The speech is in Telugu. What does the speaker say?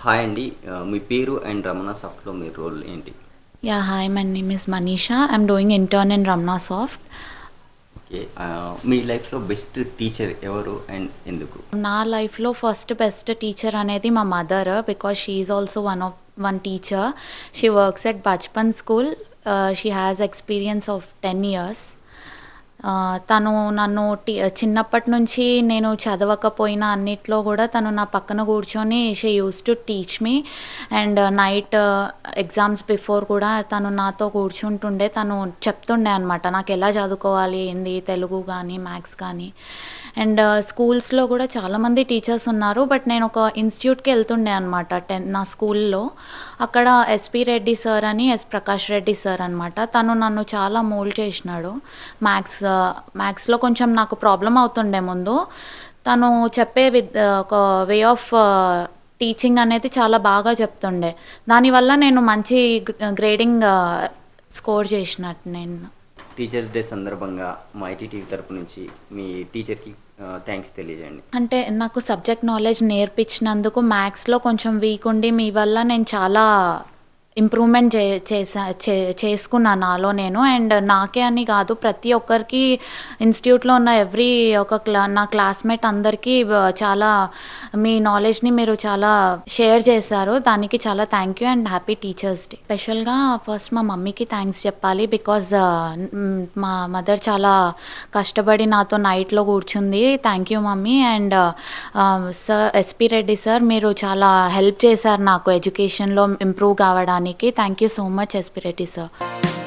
హాయ్ అండి ఆ, మీ పేరు అండ్ రమణ సాఫ్ట్లో మీ రోల్ ఏంటి Yeah, hi, my name is Manisha. I'm doing intern in Ramna Soft. Okay ఆ, మీ లైఫ్లో బెస్ట్ టీచర్ ఎవరు అండ్ ఎందుకు నా లైఫ్లో ఫస్ట్ బెస్ట్ టీచర్ అనేది మా mother because she is also one of one teacher she works at Bachpan school she has experience of ten years తను నన్ను టీ చిన్నప్పటి నుంచి నేను చదవకపోయినా అన్నిట్లో కూడా తను నా పక్కన కూర్చొని she use to teach me and night exams before కూడా తను నాతో కూర్చుంటుండే తను చెప్తుండే అనమాట నాకు ఎలా చదువుకోవాలి ఏంది తెలుగు కానీ మ్యాథ్స్ కానీ అండ్ స్కూల్స్లో కూడా చాలామంది టీచర్స్ ఉన్నారు బట్ నేను ఒక ఇన్స్టిట్యూట్కి వెళ్తుండే అనమాట టెన్ నా స్కూల్లో అక్కడ ఎస్పి రెడ్డి సార్ అని ఎస్ ప్రకాష్ రెడ్డి సార్ అనమాట తను నన్ను చాలా మోల్డ్ చేసినాడు మ్యాథ్స్ మ్యాథ్స్లో కొంచెం నాకు ప్రాబ్లం అవుతుండే ముందు తను చెప్పే విద్ ఒక వే ఆఫ్ టీచింగ్ అనేది చాలా బాగా చెప్తుండే దానివల్ల నేను మంచి గ్రేడింగ్ స్కోర్ చేసినట్టు నేను టీచర్స్ డే సందర్భంగా మా ఐటీ టీవీ తరపు నుంచి మీ టీచర్కి థ్యాంక్స్ తెలియజేయండి అంటే నాకు సబ్జెక్ట్ నాలెడ్జ్ నేర్పించినందుకు మ్యాథ్స్లో కొంచెం వీక్ ఉండి మీ వల్ల నేను చాలా ఇంప్రూవ్మెంట్ చే చేసా చే చేసుకున్నాను నాలో నేను అండ్ నాకే అని కాదు ప్రతి ఒక్కరికి ఇన్స్టిట్యూట్లో ఉన్న ఎవ్రీ ఒక క్లా నా క్లాస్మేట్ అందరికీ వ- చాలా మీ నాలెడ్జ్ని మీరు చాలా షేర్ చేశారు దానికి చాలా thank you and happy teachers day స్పెషల్గా ఫస్ట్ మా మమ్మీకి థ్యాంక్స్ చెప్పాలి బికాజ్ మా మదర్ చాలా కష్టపడి నాతో నైట్లో కూర్చుంది thank you mummy and sir SP Reddy sir మీరు చాలా హెల్ప్ చేశారు నాకు ఎడ్యుకేషన్లో ఇంప్రూవ్ కావడానికి thank you so much SP Reddy sir